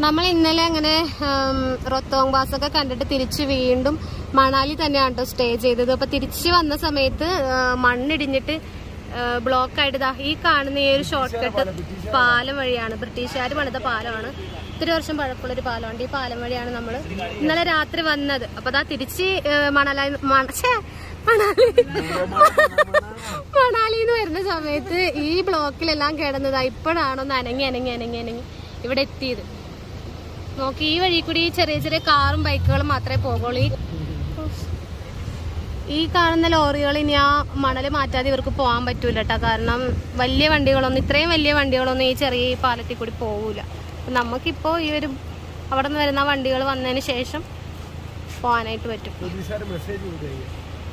നമ്മൾ ഇന്നലെ അങ്ങനെ ഉം, റൊത്തോങ് പാസ് ഒക്കെ കണ്ടിട്ട് തിരിച്ച് വീണ്ടും മണാലി തന്നെയാണ് കേട്ടോ സ്റ്റേ ചെയ്തത് അപ്പൊ തിരിച്ച് വന്ന സമയത്ത് ആ, മണ്ണിടിഞ്ഞിട്ട് ബ്ലോക്ക് ആയിട്ട് ദാ ഈ കാണുന്ന ഈ ഒരു ഷോർട്ട് കട്ട് പാലം വഴിയാണ് ബ്രിട്ടീഷുകാർ പണിത പാലമാണ് ഒത്തിരി വർഷം പഴക്കമുള്ള ഒരു പാലമുണ്ട് ഈ പാലം വഴിയാണ് നമ്മൾ ഇന്നലെ രാത്രി വന്നത് അപ്പൊ ദാ തിരിച്ച് മണാലി ഛേ, മണാലി മണാലിന്ന് വരുന്ന സമയത്ത് ഈ ബ്ലോക്കിലെല്ലാം കിടന്നതാ ഇപ്പോഴാണോ ഒന്ന് അനങ്ങി അനങ്ങി അനങ്ങി അനങ്ങി ഇവിടെ എത്തിയത് നോക്കി ഈ വഴി കൂടി ചെറിയ ചെറിയ കാറും ബൈക്കുകളും മാത്രമേ പോകുള്ളൂ ഈ ഈ കാണുന്ന ലോറികൾ ഇനി ആ മണൽ മാറ്റാതെ ഇവർക്ക് പോകാൻ പറ്റൂല കേട്ടോ കാരണം വലിയ വണ്ടികളൊന്നും ഇത്രയും വലിയ വണ്ടികളൊന്നും ഈ ചെറിയ ഈ പാലത്തിൽ കൂടി പോകൂല അപ്പൊ നമുക്കിപ്പോ ഈ ഒരു അവിടെ നിന്ന് വരുന്ന വണ്ടികൾ വന്നതിന് ശേഷം പോകാനായിട്ട് പറ്റും പോലീസുകാർ മെസ്സേജ് കൊടുക്കുക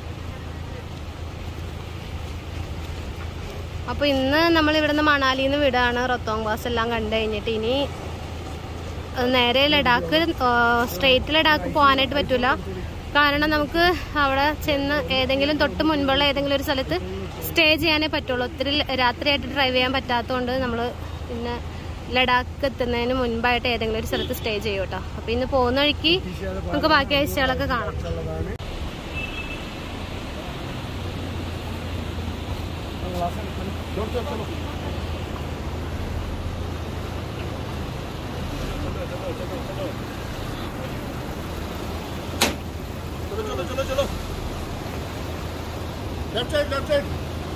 അപ്പൊ ഇന്ന് നമ്മൾ ഇവിടുന്ന് മണാലിയിൽ നിന്ന് വിടാണ് റൊത്തോങ് പാസ് എല്ലാം കണ്ടു കഴിഞ്ഞിട്ട് ഇനി അത് നേരെ ലഡാക്ക് സ്ട്രെയിറ്റ് ലഡാക്ക് പോകാനായിട്ട് പറ്റൂല കാരണം നമുക്ക് അവിടെ ചെന്ന് ഏതെങ്കിലും തൊട്ട് മുൻപുള്ള ഏതെങ്കിലും ഒരു സ്ഥലത്ത് സ്റ്റേ ചെയ്യാനേ പറ്റുള്ളൂ ഒത്തിരി രാത്രിയായിട്ട് ഡ്രൈവ് ചെയ്യാൻ പറ്റാത്തതുകൊണ്ട് നമ്മൾ പിന്നെ ലഡാക്ക് എത്തുന്നതിന് മുൻപായിട്ട് ഏതെങ്കിലും ഒരു സ്ഥലത്ത് സ്റ്റേ ചെയ്യും കേട്ടോ അപ്പൊ ഇന്ന് പോകുന്ന വഴിക്ക് നമുക്ക് ബാക്കി കാഴ്ചകളൊക്കെ കാണാം ഉള്ളതാണ് left side left side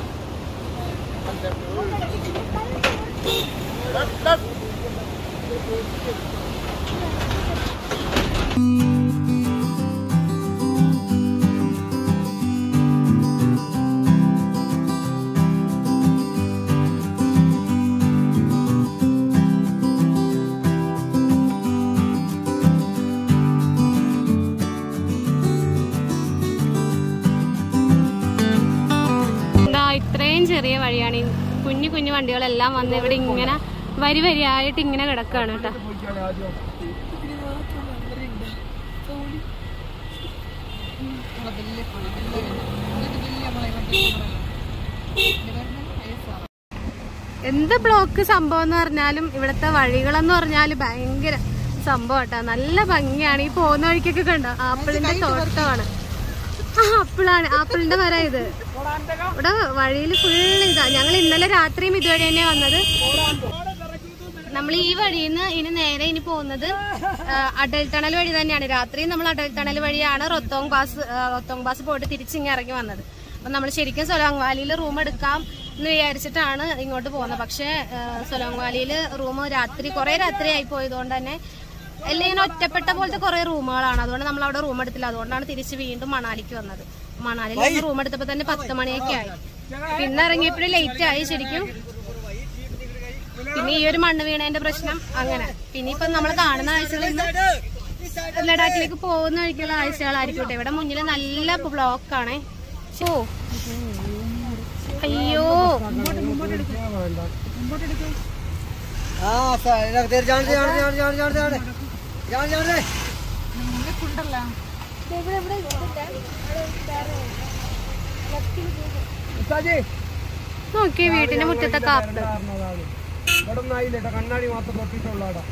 left left എന്താ ഇത്രയും ചെറിയ വഴിയാണ് ഈ കുഞ്ഞു കുഞ്ഞു വണ്ടികളെല്ലാം വന്ന് ഇവിടെ ഇങ്ങനെ വരി വരിയായിട്ട് ഇങ്ങനെ കിടക്കാണ് കേട്ടോ പോയിക്കാണ് ആദ്യം എന്ത് ബ്ലോക്ക് സംഭവം എന്ന് പറഞ്ഞാലും ഇവിടുത്തെ വഴികളെന്ന് പറഞ്ഞാൽ ഭയങ്കര സംഭവം കേട്ടോ നല്ല ഭംഗിയാണ് ഈ പോകുന്ന വഴിക്കൊക്കെ കണ്ടോ ആപ്പിളിന്റെ തോട്ടമാണ് ആ ആപ്പിളാണ് ആപ്പിളിന്റെ മരം ഇത് ഇവിടെ വഴിയിൽ ഫുള്ള് ഇതാ ഞങ്ങൾ ഇന്നലെ രാത്രിയും ഇതുവഴി തന്നെ വന്നത് നമ്മൾ ഈ വഴിയിൽ നിന്ന് ഇനി നേരെ ഇനി പോകുന്നത് ആ, അടൽ ടണൽ വഴി തന്നെയാണ് രാത്രി നമ്മൾ അടൽ ടണൽ വഴിയാണ് റൊത്തോങ് പാസ് ആ, റൊത്തോങ് പാസ് പോയിട്ട് തിരിച്ചിങ്ങി ഇറങ്ങി വന്നത് അപ്പൊ നമ്മൾ ശരിക്കും സൊലോങ് വാലിയിൽ റൂം എടുക്കാം എന്ന് വിചാരിച്ചിട്ടാണ് ഇങ്ങോട്ട് പോകുന്നത് പക്ഷേ ആ, സൊലോങ് വാലിയിൽ റൂം രാത്രി കുറെ രാത്രി ആയി പോയതുകൊണ്ട് തന്നെ എല്ലാം ഇങ്ങനെ ഒറ്റപ്പെട്ട പോലത്തെ കുറെ റൂമുകളാണ് അതുകൊണ്ട് നമ്മൾ അവിടെ റൂം എടുത്തില്ല അതുകൊണ്ടാണ് തിരിച്ച് വീണ്ടും മണാലിക്ക് വന്നത് മണാലിയിൽ റൂം എടുത്തപ്പോ തന്നെ പത്ത് മണിയൊക്കെ ആയി പിന്നെ ഇറങ്ങിയപ്പോഴും ലേറ്റ് ആയി ശരിക്കും പിന്നെ ഈ ഒരു മണ്ണ് വീണതിന്റെ പ്രശ്നം അങ്ങനെ പിന്നെ ഇപ്പൊ നമ്മൾ കാണുന്ന കാഴ്ചകൾ ഇന്ന് ലഡാക്കിലേക്ക് പോകുന്ന വഴിക്കുള്ള കാഴ്ചകളായിരിക്കും കേട്ടോ ഇവിടെ മുന്നിൽ നല്ല ബ്ലോക്ക് ആണേ ഓ അയ്യോ हाँ सर रख दे जान दे जान दे जान दे जान दे जान दे जान जान दे ഉസ്താജി നോക്കി വീട്ടിന്റെ മുറ്റത്തെ കാപ്പ് കാരണതാണ് ഇവിടെ ഒന്നും ആയില്ല കേട്ടോ കണ്ണാടി മാത്രം തൊട്ടിട്ടുള്ളാടാ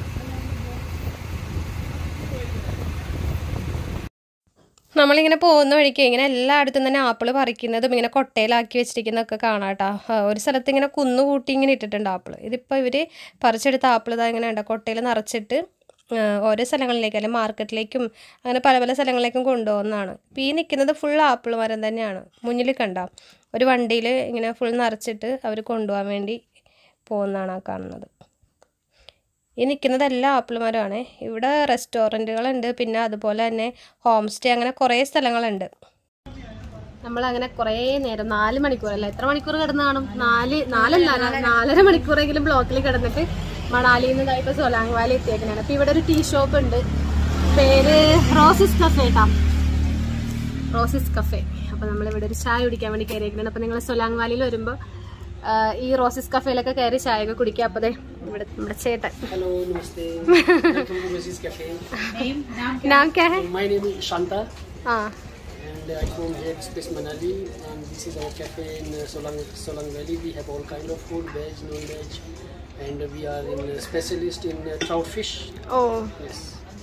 നമ്മളിങ്ങനെ പോകുന്ന വഴിക്ക് ഇങ്ങനെ എല്ലായിടത്തും തന്നെ ആപ്പിൾ പറിക്കുന്നതും ഇങ്ങനെ കൊട്ടയിലാക്കി വെച്ചിരിക്കുന്നതൊക്കെ കാണാം കേട്ടോ ആ, ഒരു സ്ഥലത്ത് ഇങ്ങനെ കുന്നുകൂട്ടി ഇങ്ങനെ ഇട്ടിട്ടുണ്ട് ആപ്പിൾ ഇതിപ്പോൾ ഇവർ പറിച്ചെടുത്ത ആപ്പിൾ ഇതാ ഇങ്ങനെ ഉണ്ട് കൊട്ടയിൽ നിറച്ചിട്ട് ആ, ഓരോ സ്ഥലങ്ങളിലേക്ക് അല്ലെങ്കിൽ മാർക്കറ്റിലേക്കും അങ്ങനെ പല പല സ്ഥലങ്ങളിലേക്കും കൊണ്ടുപോകുന്നതാണ് ഇപ്പോൾ ഈ നിൽക്കുന്നത് ഫുൾ ആപ്പിൾ മരം തന്നെയാണ് മുന്നിൽ കണ്ട ഒരു വണ്ടിയിൽ ഇങ്ങനെ ഫുൾ നിറച്ചിട്ട് അവർ കൊണ്ടുപോകാൻ വേണ്ടി പോകുന്നതാണ് ആ കാണുന്നത് ഈ നിൽക്കുന്നതെല്ലാം ആപ്പിൾ മരമാണ് ഇവിടെ റെസ്റ്റോറൻറ്റുകളുണ്ട് പിന്നെ അതുപോലെ തന്നെ ഹോം സ്റ്റേ അങ്ങനെ കുറേ സ്ഥലങ്ങളുണ്ട് നമ്മളങ്ങനെ കുറേ നേരം നാല് മണിക്കൂറല്ല എത്ര മണിക്കൂർ കിടന്ന് കാണും നാല് നാലല്ല നാ- നാലര മണിക്കൂറെങ്കിലും ബ്ലോക്കിൽ കിടന്നിട്ട് മണാലിയിൽ നിന്ന് ഇപ്പൊ സോലാങ് വാലി എത്തിയേക്കണാണ് അപ്പൊ ഇവിടെ ഒരു ടീ ഷോപ്പ് ഉണ്ട് പേര് റോസിസ് കഫേ കേട്ടോ റോസിസ് കഫേ അപ്പൊ നമ്മൾ ഇവിടെ ഒരു ചായ കുടിക്കാൻ വേണ്ടി കയറിയിരിക്കുന്നത് അപ്പൊ നിങ്ങൾ സൊലാങ് വാലിയിൽ വരുമ്പോൾ ഈ റോസിസ് കഫേയിലൊക്കെ കയറി ചായ ഒക്കെ കുടിക്കുക അപ്പൊ ദേ ഇവിടെ നമ്മുടെ ചേട്ടൻ Hello, namaste. Welcome to Mrs. Cafe. നാം ക്യാ ഹെ My name is Shanta ആ and I from here Space Manali and this is our cafe in uh, Solang, Solang Valley. We have all kind of food, veg, non-veg and we are in a specialist in uh, trout fish. Oh Yes.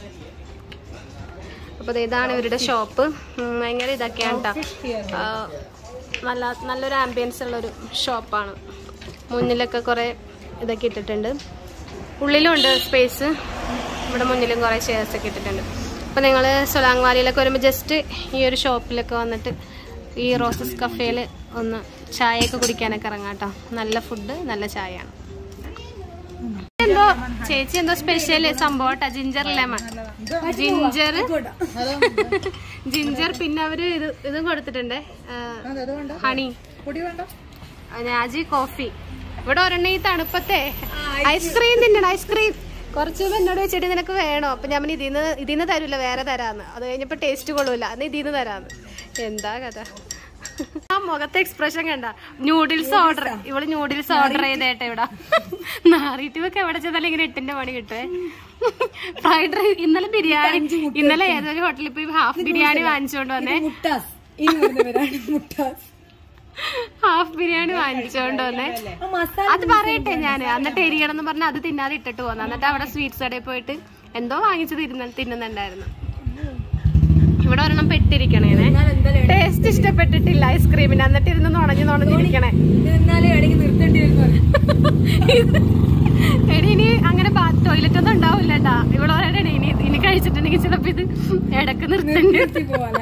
അപ്പോൾ ദേ ഇതാണ് ഇവരുടെ shop ഭയങ്കര ഇതൊക്കെയാണ് കേട്ടോ നല്ല നല്ലൊരു ambience ഉള്ളൊരു ഷോപ്പാണ് മുന്നിലൊക്കെ കുറേ ഇതൊക്കെ ഇട്ടിട്ടുണ്ട് ഉള്ളിലും ഉണ്ട് സ്പേസ് ഇവിടെ മുന്നിലും കുറേ ചെയർസ് ഒക്കെ ഇട്ടിട്ടുണ്ട് അപ്പോൾ നിങ്ങൾ സൊലാങ് വാലിയിലൊക്കെ വരുമ്പോൾ ജസ്റ്റ് ഈ ഒരു ഷോപ്പിലൊക്കെ വന്നിട്ട് ഈ റോസസ് കഫേയിൽ ഒന്ന് ചായയൊക്കെ കുടിക്കാനൊക്കെ ഇറങ്ങാം കേട്ടോ നല്ല ഫുഡ് നല്ല ചായയാണ് എന്തോ ചേച്ചി എന്തോ സ്പെഷ്യൽ സംഭവം കേട്ടോ ജിഞ്ചർ ലെമൺ ജിഞ്ചർ ജിഞ്ചർ പിന്നെ അവര് ഇത് ഇതും കൊടുത്തിട്ടുണ്ട് ഹണി രാജി കോഫി ഇവിടെ ഒരെണ്ണ ഈ തണുപ്പത്തെ ഐസ്ക്രീം തിന്നണം ഐസ്ക്രീം കുറച്ച് മുമ്പ് എന്നോട് വെച്ചിട്ട് നിനക്ക് വേണോ അപ്പൊ ഞാൻ പറഞ്ഞു, ഇതിന്ന് ഇതിന്ന് തരൂല വേറെ തരാന്ന് അത് കഴിഞ്ഞപ്പോ ടേസ്റ്റ് കൊള്ളൂല അന്ന് ഇതിന്ന് തരാന്ന് എന്താ കഥ ആ മുഖത്തെ എക്സ്പ്രഷൻ കണ്ട ന്യൂഡിൽസ് ഓർഡർ ഇവള് ന്യൂഡിൽസ് ഓർഡർ ചെയ്തേട്ടെ ഇവിടെ നാറിയിട്ട് ഇവക്ക് എവിടെ ചെന്നാലും ഇങ്ങനെ എട്ടിന്റെ പണി കിട്ടുവേ ഫ്രൈഡ് റൈസ് ഇന്നലെ ബിരിയാണി ഇന്നലെ ഏതൊരു ഹോട്ടലിൽ പോയി ഹാഫ് ബിരിയാണി വാങ്ങിച്ചോണ്ട് വന്നേ മുട്ടാസ് ഇനി വരുന്നവരാണ് മുട്ടാസ് ഹാഫ് ബിരിയാണി വാങ്ങിച്ചോണ്ട് വന്നേ ആ മസാല അത് പറയട്ടെ ഞാൻ എന്നിട്ട് എരിയണം എന്ന് പറഞ്ഞ് അത് തിന്നാതെ ഇട്ടിട്ട് പോന്നു എന്നിട്ട് അവിടെ സ്വീറ്റ്സ് കടയിൽ പോയിട്ട് എന്തോ വാങ്ങിച്ച് തിരുന്ന തിന്നുന്നുണ്ടായിരുന്നു ഇവിടെ ഒരെണ്ണം പെട്ടിരിക്കണേനെ ടേസ്റ്റ് ഇഷ്ടപ്പെട്ടിട്ടില്ല ഐസ്ക്രീമിന് എന്നിട്ട് ഇരുന്ന് നുണഞ്ഞു നുണഞ്ഞിരിക്കണേ എന്നാലേ ഇടയ്ക്ക് നിർത്തേണ്ടി വരും എടി ഇനി അങ്ങനെ ടോയ്ലറ്റ് ഒന്നും ഉണ്ടാവില്ല കേട്ടാ ഇവിടെ പറയണേ ഇനി ഇനി കഴിച്ചിട്ടുണ്ടെങ്കിൽ ചിലപ്പോ ഇത് ഇടക്ക് നിർത്തേണ്ടി വരും. പോവാല്ലേ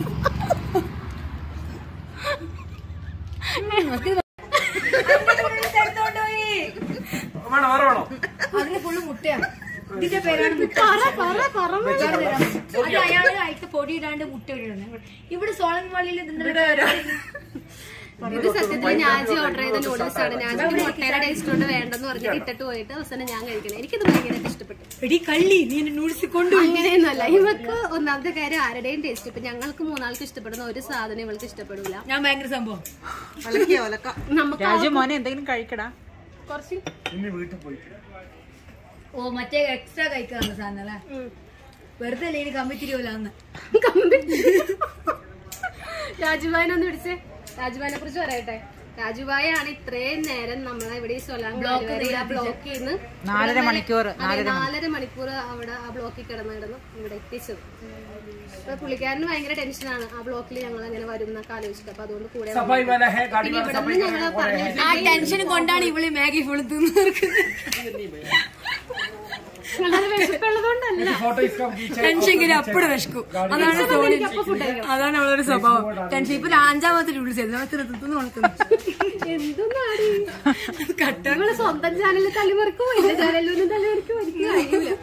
വേണോ വേറെ വേണോ അതിന് ഫുള്ള് മുട്ടയാണ് ഇതിന്റെ പേരാണ് മുട്ട പറ, പറ, പറ. അത് അയാള് അയച്ച പൊടി ഇടാണ്ട് മുട്ട ഇടണം ഇവിടെ സോളൻ വള്ളിയിൽ ഇത് സത്യത്തിൽ ഞാജി ഓർഡർ ചെയ്ത നൂഡിൽസ് ആണ് ഞാജിക്ക് മുട്ടയുടെ ടേസ്റ്റ് കൊണ്ട് വേണ്ടെന്ന് പറഞ്ഞിട്ട് ഇട്ടിട്ട് പോയിട്ട് അവസാനം ഞാൻ കഴിക്കണം എനിക്കിത് ഭയങ്കരമായിട്ട് ഇഷ്ടപ്പെട്ടു എടി കള്ളി നീ എന്നെ നൂഡിൽസ് കൊണ്ടു അങ്ങനെയൊന്നുമല്ല ഇവക്ക് ഒന്നാമത്തെ കാര്യം ആരുടെയും ടേസ്റ്റ് ഇപ്പൊ ഞങ്ങൾക്ക് മൂന്നാൾക്ക് ഇഷ്ടപ്പെടുന്ന ഒരു സാധനം ഇവൾക്ക് ഇഷ്ടപ്പെടില്ല ഞാൻ ഭയങ്കര സംഭവം നമുക്ക് രാജു മോനെ എന്തെങ്കിലും കഴിക്കടാ കുറച്ച് ഇനി വീട്ടിൽ പോയി ഓ മറ്റേ എക്സ്ട്രാ കഴിക്കാറുണ്ട് സാധനം അല്ലേ വെറുതെ അല്ലേ ഇനി കമ്പി തിരിയോലാന്ന് കമ്പി രാജുബായിനെ ഒന്ന് പിടിച്ചേ രാജുബായിനെ കുറിച്ച് പറയട്ടെ രാജുബായി ആണ് ഇത്രയും നേരം നമ്മളെ ഇവിടെ ഈ സൊലാം ബ്ലോക്ക് ചെയ്യുന്ന നാലര മണിക്കൂർ അതെ നാലര മണിക്കൂർ അവിടെ ആ ബ്ലോക്കിൽ കിടന്ന് കിടന്ന് ഇവിടെ എത്തിച്ചത് അപ്പൊ പുള്ളിക്കാരന് ഭയങ്കര ടെൻഷനാണ് ആ ബ്ലോക്കിൽ ഞങ്ങൾ അങ്ങനെ വരും എന്നൊക്കെ ആലോചിച്ചിട്ട് അപ്പൊ അതുകൊണ്ട് കൂടെ സഫായി വാല ഹേ ഗാഡി പിന്നെ ഇവിടെ നിന്ന് ഞങ്ങൾ പറഞ്ഞു ആ ടെൻഷൻ കൊണ്ടാണ് ഇവള് മാഗി ഫുൾ വളരെ വിശപ്പുള്ളതുകൊണ്ടല്ല ഫോട്ടോ ഇസ്കാ പീछे ടെൻഷൻ ഇങ്ങനെ അപ്പഴും വിശക്കും അതാണ് സോണി അതാണ് അവളൊരു സ്വഭാവം ടെൻഷൻ ഇപ്പൊ അഞ്ചാമത്തെ നൂഡിൽസ് തിന്നു വളർത്തുന്നു എന്തൊന്നാടി നിങ്ങള് സ്വന്തം ചാനലിൽ തല്ലിമറിക്കോ എന്റെ ചാനലിലൊന്നും തല്ലിമറിക്കോ എനിക്ക് കഴിയൂല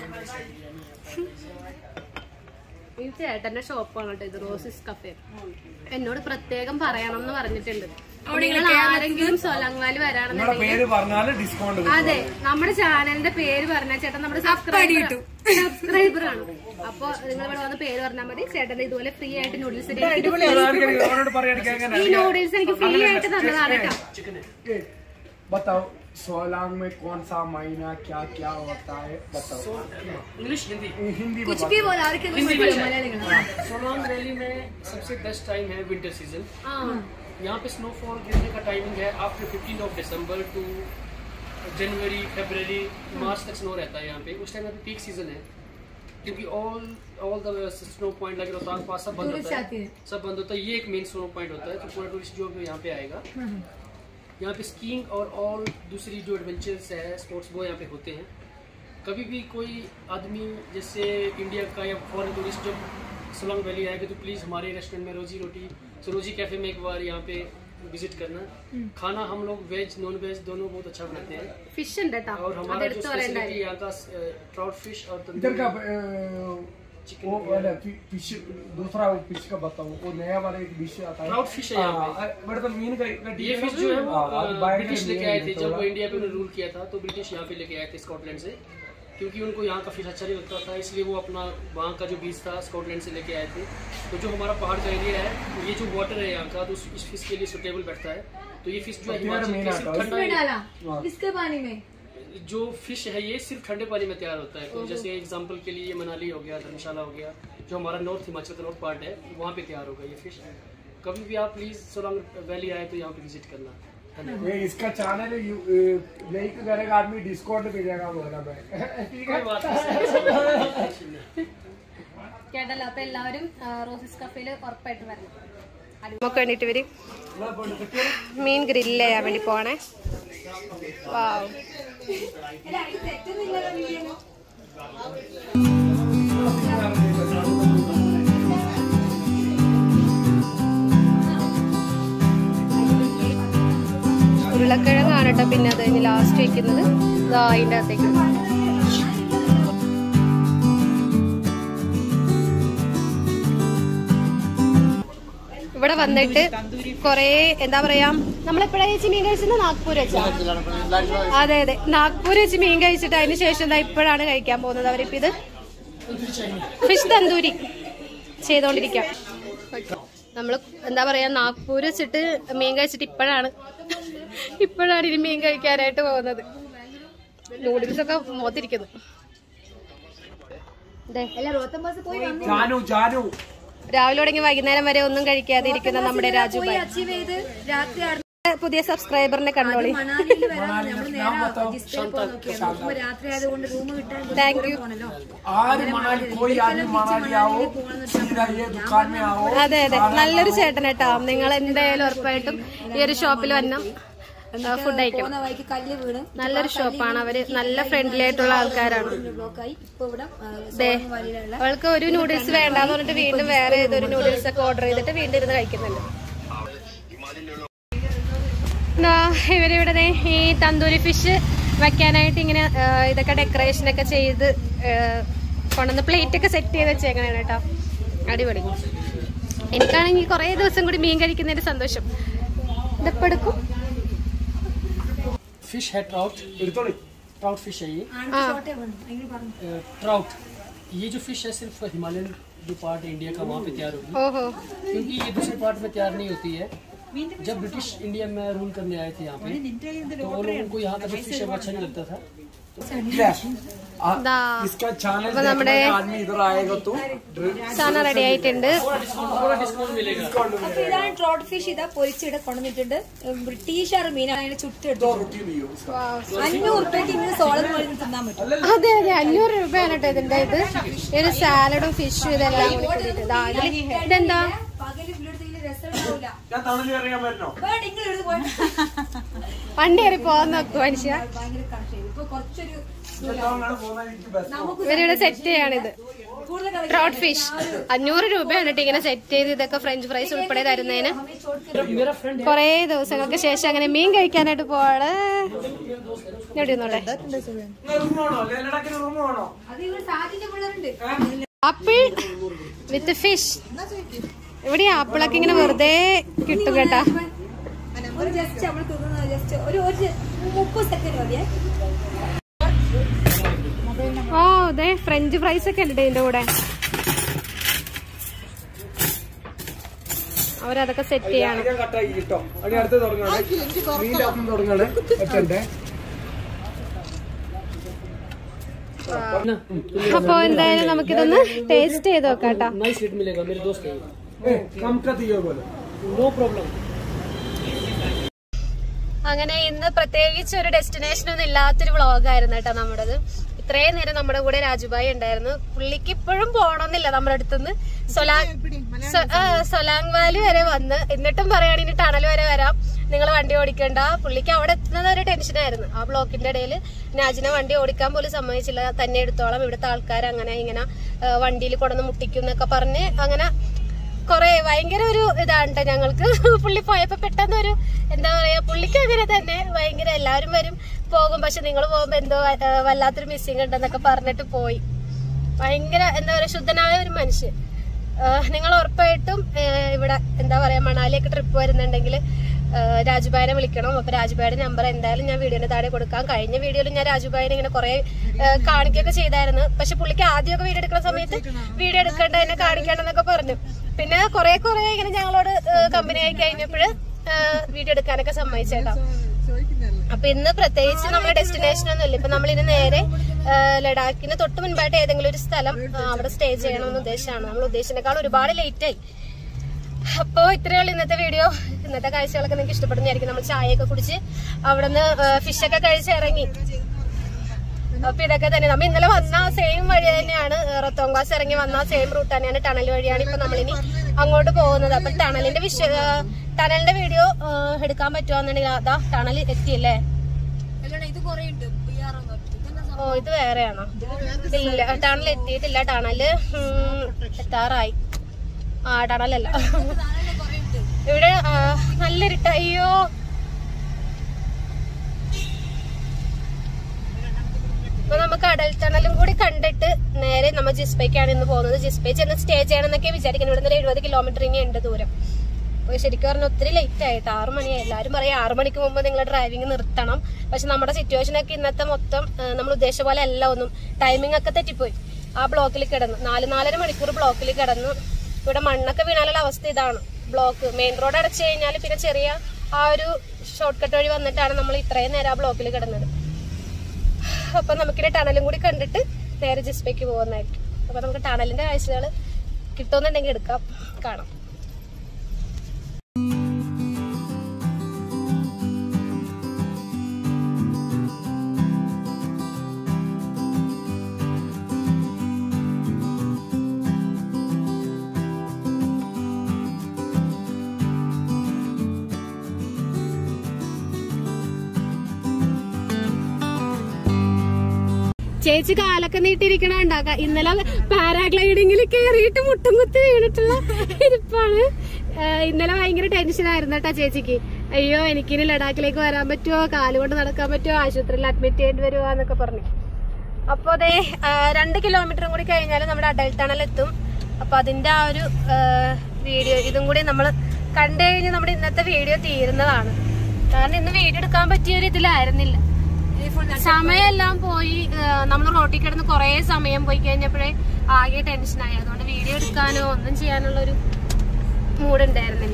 ഈ ചേട്ടന്റെ ഷോപ്പാണ് കേട്ടോ ഇത് റോസിസ് കഫേ എന്നോട് പ്രത്യേകം പറയണം എന്ന് പറഞ്ഞിട്ടുണ്ട് നിങ്ങൾ ആരെങ്കിലും സോലാങ് വാലി നിങ്ങളുടെ വരാണെന്നുണ്ടെങ്കിൽ പേര് പറഞ്ഞാല് ഡിസ്കൗണ്ട് അതെ നമ്മുടെ ചാനലിന്റെ പേര് പറഞ്ഞാൽ ചേട്ടൻ നമ്മുടെ സബ്സ്ക്രൈബർ സബ്സ്ക്രൈബർ ആണ് അപ്പൊ നിങ്ങൾ ഇവിടെ വന്ന് പേര് പറഞ്ഞാൽ മതി ചേട്ടൻ ഇതുപോലെ ഫ്രീ ആയിട്ട് നൂഡിൽസ് അവരോട് പറയാൻ എങ്ങനെ ഈ നൂഡിൽസ് എനിക്ക് ഫ്രീ ആയിട്ട് തന്നതാണ് കേട്ടോ बताओ सोलांग में कौन सा महीना क्या क्या होता है बताओ English, Hindi. हिंदी में കുച്ച് भी बोला ആർക്കും മലയാളികളാണ് सोलांग वैली में सबसे बेस्ट टाइम है विंटर सीजन ആ यहाँ पे स्नोफॉल गिरने का टाइमिंग है आफ्टर 15 ऑफ दिसंबर टू जनवरी फरवरी मार्च तक स्नो रहता है यहाँ पे उस टाइम यहाँ पे पीक सीजन है क्योंकि all all the snow point लगे रोहतांग पास सब बंद टूरिस्ट होता आते है हैं। सब बंद होता है ये एक मेन स्नो पॉइंट होता है तो पूरा टूरिस्ट जो भी यहाँ पे आएगा यहाँ पे स्कीइंग और ऑल दूसरी जो एडवेंचर्स है स्पोर्ट्स वो यहाँ पे होते हैं कभी भी कोई आदमी जैसे इंडिया का या फॉरेन टूरिस्ट जब सोलंग वैली आएगा तो प्लीज़ हमारे रेस्टोरेंट में रोजी रोटी सरोजी कैफ़े में एक बार यहाँ पे विजिट करना खाना हम लोग वेज नॉन वेज दोनों बहुत अच्छा बनाते हैं ഫിഷ് ഉണ്ട് കേട്ടോ और हमारा जो അതെടുത്ത് स्पेशलिटी പറയണ്ടായിരുന്നു यहाँ का ट्राउट फिश और इधर का तंदूरी अ, वो वाला फिश दूसरा वो फिश का बताओ वो नया वाला एक डिश आता है ट्राउट फिश है यहाँ पे हाँ, बड़े तो मीन का का ये dish फिश जो है वो हाँ, अ, अभी बाहर का ब्रिटिश लेके नहीं आए है थे जब थोड़ा। वो इंडिया पे उन्होंने रूल किया था तो ब्रिटिश यहाँ पे लेके आए थे स्कॉटलैंड से क्योंकि उनको यहाँ का फिश अच्छा नहीं लगता था इसलिए वो अपना वहाँ का जो बीच था स्कॉटलैंड से लेके आए थे तो जो हमारा पहाड़ का एरिया है ये जो वाटर है यहाँ का तो उस- इस फिश के लिए सुटेबल बैठता है तो ये फिश जो है पतियार हिमाचल मेन के आता सिर्फ है। ठंडा इसमें डाला हाँ। इसके पानी में जो फिश है ये सिर्फ ठंडे पानी में तैयार होता है तो जैसे एग्जांपल के लिए ये मनाली हो गया धर्मशाला हो गया जो हमारा नॉर्थ हिमाचल का नॉर्थ पार्ट है वहाँ पे तैयार होगा ये फिश कभी भी आप प्लीज़ सोलंग वैली आए तो यहाँ पे विजिट करना ये इसका चैनल लाइक करेगा आदमी डिस्काउंट मिलेगा बोला मैं ठीक है കേട്ടല്ലോ അപ്പൊ എല്ലാവരും ആ, റോസിസ് കഫേയില് ഉറപ്പായിട്ട് വരണം നമുക്ക് വേണ്ടിട്ട് വരും മീൻ ഗ്രില്ല് ചെയ്യാൻ വേണ്ടി പോണേ വാവ് ഉരുളക്കിഴങ്ങാണ് കേട്ടോ പിന്നെ അത് ഇനി ലാസ്റ്റ് വെക്കുന്നത് ഇതാ അതിൻ്റെ അകത്തേക്ക് ഇവിടെ വന്നിട്ട് കൊറേ എന്താ പറയാ നമ്മളെപ്പോഴാ ചേച്ചി മീൻ കഴിച്ചത് നാഗ്പൂർ വെച്ചാ അതെ അതെ നാഗ്പൂർ വെച്ച് മീൻ കഴിച്ചിട്ട് അതിന് ശേഷം ദാ ഇപ്പോഴാണ് കഴിക്കാൻ പോകുന്നത് അവരിപ്പോ ഇത് ഫിഷ് തന്തൂരി ചെയ്തോണ്ടിരിക്കാം നമ്മള് എന്താ പറയാ നാഗ്പൂർ വെച്ചിട്ട് മീൻ കഴിച്ചിട്ട് ഇപ്പോഴാണ് ഇപ്പോഴാണ് ഇനി മീൻ കഴിക്കാനായിട്ട് പോകുന്നത് നൂഡിൽസ് ഒക്കെ മോത്തിരിക്കുന്നു ദേ, जानू जानू രാവിലെ തുടങ്ങി വൈകുന്നേരം വരെ ഒന്നും കഴിക്കാതെ ഇരിക്കുന്ന നമ്മുടെ രാജു ഭായ് അച്ചീവ് ചെയ്ത് രാത്രി പുതിയ സബ്സ്ക്രൈബറിനെ കണ്ടോളി മണാലിയിൽ വരാൻ നമ്മൾ നേരെ രജിസ്റ്ററിൽ പോയി നോക്കിയായിരുന്നു അപ്പൊ രാത്രി ആയതുകൊണ്ട് റൂം കിട്ടാൻ താങ്ക് യു പോണല്ലോ आज मनाली कोई आदमी मनाली आओ सीधा ये दुकान में आओ അതെ അതെ നല്ലൊരു ചേട്ടൻ കേട്ടോ നിങ്ങൾ എന്തായാലും ഉറപ്പായിട്ടും ഈ ഒരു ഷോപ്പിൽ വന്നം ഫുഡ് കഴിക്കണം പോകുന്ന വഴിക്ക് കല്ല് വീണ് നല്ലൊരു ഷോപ്പാണ് അവര് നല്ല ഫ്രണ്ട്ലി ആയിട്ടുള്ള ആൾക്കാരാണ് ബ്ലോക്കായി ഇപ്പൊ ഇവിടെ ആ, ദേ സോളങ് വാലിയിലുള്ള അവൾക്ക് ഒരു നൂഡിൽസ് വേണ്ടാന്ന് പറഞ്ഞിട്ട് വീണ്ടും വേറെ ഏതൊരു നൂഡിൽസ് ഒക്കെ ഓർഡർ ചെയ്തിട്ട് വീണ്ടും ഇരുന്ന് കഴിക്കുന്നുണ്ട് ദാ ഇവരിവിടെ ദേ ഈ തന്തൂരി ഫിഷ് വെക്കാനായിട്ട് ഇങ്ങനെ ആ, ഇതൊക്കെ ഡെക്കറേഷൻ ഒക്കെ ചെയ്ത് ആ, കൊണ്ടുവന്ന് പ്ലേറ്റ് ഒക്കെ സെറ്റ് ചെയ്ത് വെച്ചേക്കണേ കേട്ടോ അടിപൊളി എനിക്കാണെങ്കിൽ കുറേ ദിവസം കൂടി മീൻ കഴിക്കുന്നതിന്റെ സന്തോഷം ഇതിപ്പോ എടുക്കും फिश है ट्राउट എടുത്തോളി ट्राउट फिश है ये ആ ഷോർട്ടേ വേണം എങ്ങനെ പറഞ്ഞു ट्राउट ये जो फिश है सिर्फ हिमालयन जो पार्ट है इंडिया का वहाँ पे तैयार होगी ഓഹോ क्योंकि ये दूसरे पार्ट में तैयार नहीं होती है जब ब्रिटिश इंडिया में रूल करने आए थे यहाँ पे तो वो लोगों को यहाँ का जो फिश है वो अच्छा नहीं लगता था ले आ, ദാ इसका चैनल അപ്പൊ देखने നമ്മുടെ का आदमी इधर आएगा तो സാധനം റെഡി ആയിട്ടുണ്ട് पूरा डिस्काउंट मिलेगा അപ്പൊ ഇതാണ് ട്രോട്ട് ഫിഷ് ഇതാ പൊരിച്ചിട കൊണ്ടുവന്നിട്ടുണ്ട് ബ്രിട്ടീഷുകാർ മീനാണ് അതിനെ ചുറ്റെടുത്തു दो रोटी भी हो उसका അഞ്ഞൂറ് ഉറുപ്പ്യക്ക് ഇങ്ങനെ സോളം പോലെ തിന്നാൻ പറ്റും അതെ അതെ അഞ്ഞൂറ് രൂപയാണ് കേട്ടോ ഇതിന്റെ ഇത് ഈ ഒരു സാലഡും ഫിഷും ഇതെല്ലാം കൂടി കൂടിയിട്ട് ദാ ഇതില് ഇതെന്താ പകല് പുള്ളിയെടുത്ത് രസം ഉണ്ടാവില്ല ഞാൻ തണല് അറിയാൻ പറ്റണോ വേണ്ട ഇങ്ങനെ എടുത്ത് പോയി വണ്ടി കയറി പോകാൻ നോക്കും മനുഷ്യ ഭയങ്കര കർഷകം ഇപ്പൊ കുറച്ചൊരു പോകുന്ന എനിക്ക് ബസ് നമുക്ക് ഇവരിവിടെ സെറ്റ് ചെയ്യാണിത് കൂടുതൽ കളി ട്രോട്ട് ഫിഷ് അഞ്ഞൂറ് രൂപയാണ് കേട്ടോ ഇങ്ങനെ സെറ്റ് ചെയ്ത് ഇതൊക്കെ ഫ്രഞ്ച് ഫ്രൈസ് ഉൾപ്പെടെ തരുന്നതിന് मेरा फ्रेंड കുറേ ദിവസങ്ങൾക്ക് ശേഷം അങ്ങനെ മീൻ കഴിക്കാനായിട്ട് പോവാണ് എവിടെ നിന്നോട്ടെ റൂം വേണോ ലഡാക്കിന് റൂം വേണോ അത് ഇവിടെ സാധ്യത പിള്ളേരുണ്ട് ആപ്പിൾ വിത്ത് ഫിഷ് ഇവിടെ ആപ്പിളൊക്കെ ഇങ്ങനെ വെറുതെ കിട്ടും കേട്ടാ ഒരു ജസ്റ്റ് നമ്മൾ തിന്നുന്നത് ജസ്റ്റ് ഒരു ഒരു മുപ്പത് സെക്കൻഡ് മതിയേ ഓ അതെ ഫ്രഞ്ച് ഫ്രൈസ് ഒക്കെ ഉണ്ട് ഇതിന്റെ കൂടെ അവരതൊക്കെ സെറ്റ് ചെയ്യാണ് ഞാൻ കട്ടാക്കി കിട്ടോ അടി അടുത്ത് തുടങ്ങാണ് വീണ്ടും അപ്പം തുടങ്ങാണ് എത്തണ്ടേ അപ്പൊ എന്തായാലും നമുക്കിതൊന്ന് ടേസ്റ്റ് ചെയ്ത് നോക്കാം കേട്ടോ नाइस रेट मिलेगा मेरे दोस्त है ഏ കം ക ദിയോ പോലെ नो प्रॉब्लम അങ്ങനെ ഇന്ന് പ്രത്യേകിച്ച് ഒരു ഡെസ്റ്റിനേഷൻ ഒന്നും ഇല്ലാത്തൊരു വ്ളോഗായിരുന്നു കേട്ടോ നമ്മുടേത് ഇത്രയും നേരം നമ്മുടെ കൂടെ രാജുബായി ഉണ്ടായിരുന്നു പുള്ളിക്ക് ഇപ്പോഴും പോണമെന്നില്ല നമ്മുടെ അടുത്തുനിന്ന് സൊലാങ് സൊ- ആ, സൊലാങ് വാലി വരെ വന്ന് എന്നിട്ടും പറയുകയാണെങ്കിൽ ഇനി ടണൽ വരെ വരാം നിങ്ങൾ വണ്ടി ഓടിക്കണ്ട പുള്ളിക്ക് അവിടെ എത്തുന്നത് ഒരു ടെൻഷനായിരുന്നു ആ ബ്ലോക്കിന്റെ ഇടയിൽ നാജിനെ വണ്ടി ഓടിക്കാൻ പോലും സമ്മതിച്ചില്ല തന്നെ എടുത്തോളം ഇവിടുത്തെ ആൾക്കാർ അങ്ങനെ ഇങ്ങനെ വണ്ടിയിൽ കൊണ്ടുവന്ന് മുട്ടിക്കും എന്നൊക്കെ പറഞ്ഞ് അങ്ങനെ കൊറേ ഭയങ്കര ഒരു ഇതാണ് ട്ടോ ഞങ്ങൾക്ക് പുള്ളി പോയപ്പോ പെട്ടെന്ന് ഒരു എന്താ പറയാ പുള്ളിക്ക് അങ്ങനെ തന്നെ ഭയങ്കര എല്ലാവരും വരും പോകും പക്ഷെ നിങ്ങൾ പോകുമ്പോ എന്തോ ആ, വല്ലാത്തൊരു മിസ്സിങ് ഉണ്ടെന്നൊക്കെ പറഞ്ഞിട്ട് പോയി ഭയങ്കര എന്താ പറയാ ശുദ്ധനായ ഒരു മനുഷ്യൻ ആ, നിങ്ങൾ ഉറപ്പായിട്ടും ആ, ഇവിടെ എന്താ പറയാ മണാലിയൊക്കെ ട്രിപ്പ് വരുന്നുണ്ടെങ്കിൽ രാജുബായിനെ വിളിക്കണം അപ്പൊ രാജുബായുടെ നമ്പർ എന്തായാലും ഞാൻ വീഡിയോന്റെ താഴെ കൊടുക്കാം കഴിഞ്ഞ വീഡിയോയിൽ ഞാൻ രാജുബായിനെ ഇങ്ങനെ കുറെ കാണിക്കുകയൊക്കെ ചെയ്തായിരുന്നു പക്ഷെ പുള്ളിക്ക് ആദ്യമൊക്കെ വീഡിയോ എടുക്കുന്ന സമയത്ത് വീഡിയോ എടുക്കേണ്ട എന്നെ കാണിക്കണമെന്നൊക്കെ പറഞ്ഞു പിന്നെ കുറെ കുറെ ഇങ്ങനെ ഞങ്ങളോട് കമ്പനി ആയി കഴിഞ്ഞപ്പോൾ വീഡിയോ എടുക്കാനൊക്കെ സമ്മതിച്ചേട്ടോ അപ്പൊ ഇന്ന് പ്രത്യേകിച്ച് നമ്മുടെ ഡെസ്റ്റിനേഷൻ ഒന്നും ഇല്ല ഇപ്പൊ നമ്മൾ ഇനി നേരെ ആ, ലഡാക്കിന് തൊട്ട് മുൻപായിട്ട് ഏതെങ്കിലും ഒരു സ്ഥലം ആ, അവിടെ സ്റ്റേ ചെയ്യണമെന്ന് ഉദ്ദേശമാണ് നമ്മൾ ഉദ്ദേശിച്ചതിനേക്കാൾ ഒരുപാട് ലേറ്റ് ആയി അപ്പോ ഇത്രയുള്ള ഇന്നത്തെ വീഡിയോ ഇന്നത്തെ കാഴ്ചകളൊക്കെ നിങ്ങൾക്ക് ഇഷ്ടപ്പെടുന്നതായിരിക്കും നമ്മൾ ചായയൊക്കെ കുടിച്ച് അവിടുന്ന് ഫിഷൊക്കെ കഴിച്ച് ഇറങ്ങി അപ്പൊ ഇതൊക്കെ തന്നെ നമ്മ ഇന്നലെ വന്ന സെയിം വഴി തന്നെയാണ് റത്തോങ്കാസ് ഇറങ്ങി വന്ന സെയിം റൂട്ട് തന്നെയാണ് ടണൽ വഴിയാണ് ഇപ്പൊ നമ്മളിനി അങ്ങോട്ട് പോകുന്നത് അപ്പൊ ടണലിന്റെ വിഷ ടണലിന്റെ വീഡിയോ എടുക്കാൻ പറ്റുവാന്നുണ്ടെങ്കിൽ അതാ ടണൽ എത്തിയല്ലേ ഇത് കൊറേ ഉണ്ട് ഓ ഇത് വേറെയാണോ ഇല്ല ടണൽ എത്തിയിട്ടില്ല ടണല് ഉം, എത്താറായി ആ ടണലല്ല ഇവിടെ ആ, നല്ല ഇരുട്ട അയ്യോ അപ്പൊ നമുക്ക് അടൽ ടണലും കൂടി കണ്ടിട്ട് നേരെ നമ്മൾ ജിസ്പേക്കാണ് ഇന്ന് പോകുന്നത് ജിസ്പേ ചെന്ന് സ്റ്റേ ചെയ്യണമെന്നൊക്കെ വിചാരിക്കുന്നത് ഇവിടെ നിന്ന് എഴുപത് കിലോമീറ്റർ ഇനി ഉണ്ട് ദൂരം അപ്പൊ ശരിക്കും പറഞ്ഞാൽ ഒത്തിരി ലേറ്റ് ആയിട്ട് ആറ് മണിയായി എല്ലാവരും പറയും ആറ് മണിക്ക് മുമ്പ് നിങ്ങൾ ഡ്രൈവിംഗ് നിർത്തണം പക്ഷെ നമ്മുടെ സിറ്റുവേഷൻ ഒക്കെ ഇന്നത്തെ മൊത്തം ആ, നമ്മൾ ഉദ്ദേശിച്ച പോലെ അല്ല ഒന്നും ടൈമിംഗ് ഒക്കെ തെറ്റിപ്പോയി ആ ബ്ലോക്കിൽ കിടന്നു നാല് നാലര മണിക്കൂർ ബ്ലോക്കിൽ കിടന്നു ഇവിടെ മണ്ണൊക്കെ വീണാലുള്ള അവസ്ഥ ഇതാണ് ബ്ലോക്ക് മെയിൻ റോഡ് അടച്ചു കഴിഞ്ഞാൽ പിന്നെ ചെറിയ ആ ഒരു ഷോർട്ട് കട്ട് വഴി വന്നിട്ടാണ് നമ്മൾ ഇത്രയും നേരം ആ ബ്ലോക്കിൽ കിടന്നത് അപ്പൊ നമുക്കിനി ടണലും കൂടി കണ്ടിട്ട് നേരെ ജിസ്പേക്ക് പോകുന്നതായിരിക്കും അപ്പൊ നമുക്ക് ടണലിന്റെ കാഴ്ചകൾ കിട്ടുമെന്നുണ്ടെങ്കിൽ എടുക്കാം കാണാം ചേച്ചി കാലൊക്കെ നീട്ടിയിരിക്കണ ഉണ്ടാക്ക ഇന്നലെ പാരാഗ്ലൈഡിങ്ങിൽ കയറിയിട്ട് മുട്ടും കുത്തി വീണിട്ടുള്ള ഇരിപ്പാണ് ആ, ഇന്നലെ ഭയങ്കര ടെൻഷനായിരുന്നു കേട്ടാ ചേച്ചിക്ക് അയ്യോ എനിക്കിനി ലഡാക്കിലേക്ക് വരാൻ പറ്റുമോ കാലുകൊണ്ട് നടക്കാൻ പറ്റുമോ ആശുപത്രിയിൽ അഡ്മിറ്റ് ചെയ്യേണ്ടി വരുമോ എന്നൊക്കെ പറഞ്ഞു അപ്പൊ അതെ രണ്ട് കിലോമീറ്ററും കൂടി കഴിഞ്ഞാൽ നമ്മുടെ അഡൽട്ട് ടണൽ എത്തും അപ്പൊ അതിന്റെ ആ ഒരു വീഡിയോ ഇതും കൂടി നമ്മൾ കണ്ടു കഴിഞ്ഞ് നമ്മുടെ ഇന്നത്തെ വീഡിയോ തീരുന്നതാണ് കാരണം ഇന്ന് വീഡിയോ എടുക്കാൻ പറ്റിയ ഒരു ഇതിലായിരുന്നില്ല സമയമെല്ലാം പോയി നമ്മൾ റോട്ടിൽ കിടന്ന് കുറെ സമയം പോയി കഴിഞ്ഞപ്പോഴേ ആകെ ടെൻഷനായി അതുകൊണ്ട് വീഡിയോ എടുക്കാനോ ഒന്നും ചെയ്യാനുള്ള ഒരു മൂഡ് ഉണ്ടായിരുന്നില്ല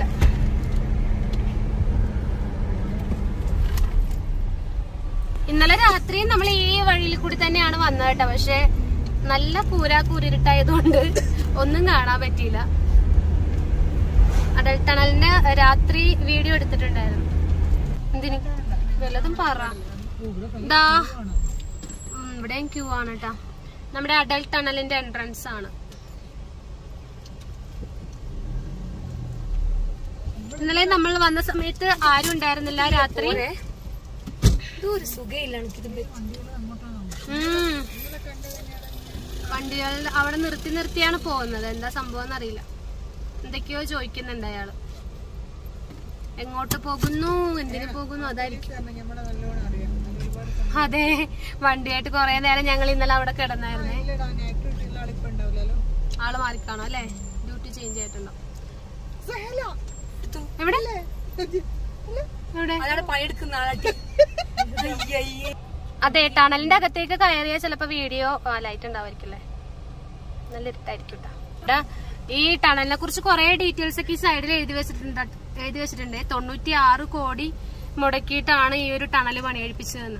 ഇന്നലെ രാത്രി നമ്മൾ ഈ വഴിയിൽ കൂടി തന്നെയാണ് വന്നത് കേട്ടോ പക്ഷെ നല്ല കൂരാ കൂരിരുട്ടായതുകൊണ്ട് ഒന്നും കാണാൻ പറ്റിയില്ല അടൽ ടണലിന്റെ രാത്രി വീഡിയോ എടുത്തിട്ടുണ്ടായിരുന്നു എന്തിന് വല്ലതും പറ ദാ ഉം, ഇവിടെയും ക്യൂ ആണ് കേട്ടാ നമ്മുടെ അഡൽ ടണലിന്റെ എൻട്രൻസ് ആണ് ഇന്നലെ നമ്മൾ വന്ന സമയത്ത് ആരും ഉണ്ടായിരുന്നില്ല രാത്രി ഒരു സുഖയില്ല എനിക്കിത് ഉം. വണ്ടികൾ അവിടെ നിർത്തി നിർത്തിയാണ് പോകുന്നത് എന്താ സംഭവം എന്നറിയില്ല എന്തൊക്കെയോ ചോദിക്കുന്നുണ്ട് അയാള് എങ്ങോട്ട് പോകുന്നു എന്തിനു പോകുന്നു അതായിരിക്കും അതെ വണ്ടിയായിട്ട് കുറെ നേരം ഞങ്ങൾ ഇന്നലെ അവിടെ കിടന്നായിരുന്നേ ആള് മാറിക്കാണോ അല്ലേ ഡ്യൂട്ടി ചേഞ്ച് ആയിട്ടുണ്ടോ എവിടെ എവിടെ അതാണ് പണിയെടുക്കുന്ന ആളായിട്ട് അതെ ടണലിന്റെ അകത്തേക്ക് കയറിയാൽ ചിലപ്പോ വീഡിയോ ലൈറ്റ് ഉണ്ടാവായിരിക്കല്ലേ നല്ല ഇരുട്ടായിരിക്കും ട്ടാ. ഇവിടെ ഈ ടണലിനെ കുറിച്ച് കുറെ ഡീറ്റെയിൽസ് ഒക്കെ ഈ സൈഡിൽ എഴുതി വെച്ചിട്ടുണ്ട് എഴുതി വെച്ചിട്ടുണ്ട് തൊണ്ണൂറ്റി ആറ് കോടി മുടക്കിയിട്ടാണ് ഈ ഒരു ടണൽ പണിയഴിപ്പിച്ചതെന്ന്